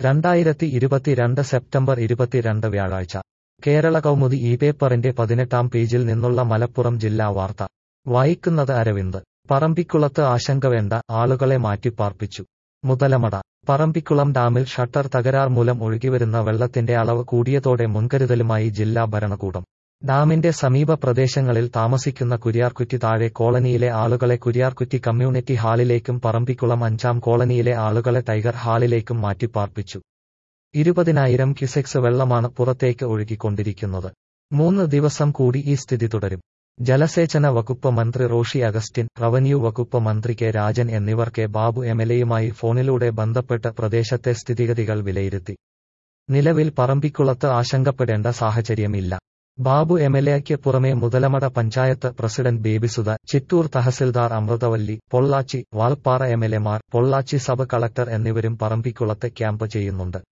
രണ്ടായിരത്തി ഇരുപത്തിരണ്ട് സെപ്റ്റംബർ ഇരുപത്തിരണ്ട് വ്യാഴാഴ്ച കേരള കൗമുദി ഈ പേപ്പറിന്റെ പതിനെട്ടാം പേജിൽ നിന്നുള്ള മലപ്പുറം ജില്ലാ വാർത്ത വായിക്കുന്നത് അരവിന്ദ് പറമ്പിക്കുളത്ത് ആശങ്ക വേണ്ട ആളുകളെ മാറ്റിപ്പാർപ്പിച്ചു മുതലമട പറമ്പിക്കുളം ഡാമിൽ ഷട്ടർ തകരാർ മൂലം ഒഴുകിവരുന്ന വെള്ളത്തിന്റെ അളവ് കൂടിയതോടെ മുൻകരുതലുമായി ജില്ലാ ഭരണകൂടം ഡാമിന്റെ സമീപ പ്രദേശങ്ങളിൽ താമസിക്കുന്ന കുര്യാർകുറ്റി താഴെ കോളനിയിലെ ആളുകളെ കുര്യാർകുറ്റി കമ്മ്യൂണിറ്റി ഹാളിലേക്കും പറമ്പിക്കുളം അഞ്ചാം കോളനിയിലെ ആളുകളെ ടൈഗർ ഹാളിലേക്കും മാറ്റിപ്പാർപ്പിച്ചു ഇരുപതിനായിരം ക്യുസെക്സ് വെള്ളമാണ് പുറത്തേക്ക് ഒഴുകിക്കൊണ്ടിരിക്കുന്നത് മൂന്ന് ദിവസം കൂടി ഈ സ്ഥിതി തുടരും ജലസേചന വകുപ്പ് മന്ത്രി റോഷി അഗസ്റ്റിൻ റവന്യൂ വകുപ്പ് മന്ത്രി കെ രാജൻ എന്നിവർ കെ ബാബു എംഎൽഎയുമായി ഫോണിലൂടെ ബന്ധപ്പെട്ട് പ്രദേശത്തെ സ്ഥിതിഗതികൾ വിലയിരുത്തി നിലവിൽ പറമ്പിക്കുളത്ത് ആശങ്കപ്പെടേണ്ട സാഹചര്യമില്ല ബാബു എംഎൽഎയ്ക്ക് പുറമെ മുതലമട പഞ്ചായത്ത് പ്രസിഡന്റ് ബേബിസുധ ചിറ്റൂർ തഹസിൽദാർ അമൃതവല്ലി പൊള്ളാച്ചി വാൾപ്പാറ എംഎൽഎമാർ പൊള്ളാച്ചി സബ് കളക്ടർ എന്നിവരും പറമ്പിക്കുളത്ത് ക്യാമ്പ് ചെയ്യുന്നുണ്ട്